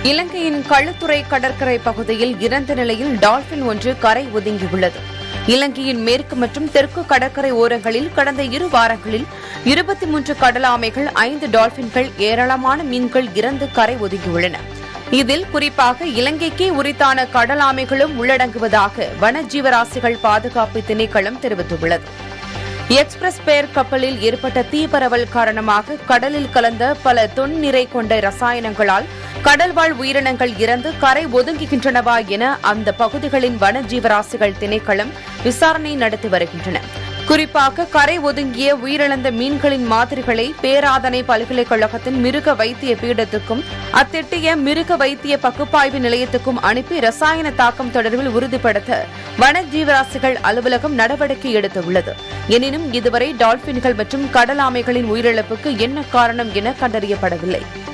இலங்கையின் களுத்துறை கடற்கரை பகுதியில் இறந்த நிலையில் டால்பின் ஒன்று கரை ஒதுங்கியுள்ளது இலங்கையின் மேற்கு மற்றும் தெற்கு கடற்கரை ஓரங்களில் கடந்த இரு வாரங்களில் இருபத்தி மூன்று கடலாமைகள் ஐந்து டால்பின்கள் ஏராளமான மீன்கள் இறந்து கரை ஒதுங்கியுள்ளன இதில் குறிப்பாக இலங்கைக்கே உரித்தான கடலாமைகளும் உள்ளடங்குவதாக வனஜீவராசிகள் பாதுகாப்பு திணைக்களம் தெரிவித்துள்ளது எக்ஸ்பிரஸ் பேர் கப்பலில் ஏற்பட்ட தீப்பரவல் காரணமாக கடலில் கலந்த பல தொன்னிறை கொண்ட ரசாயனங்களால் கடல்வாழ் உயிரினங்கள் இறந்து கரை ஒதுங்குகின்றனவா என அந்த பகுதிகளின் வனஜீவராசிகள் திணைக்களம் விசாரணை நடத்தி வருகின்றன குறிப்பாக கரை ஒதுங்கிய உயிரிழந்த மீன்களின் மாதிரிகளை பேராதனை பல்கலைக்கழகத்தின் மிருக வைத்திய பீடத்துக்கும் அத்திட்டிய மிருக வைத்திய பகுப்பாய்வு நிலையத்துக்கும் அனுப்பி ரசாயன தாக்கம் தொடர்பில் உறுதிப்படுத்த வனஜீவராசிகள் அலுவலகம் நடவடிக்கை எடுத்துள்ளது எனினும் இதுவரை டால்பின்கள் மற்றும் கடல் ஆமைகளின் உயிரிழப்புக்கு என்ன காரணம் என கண்டறியப்படவில்லை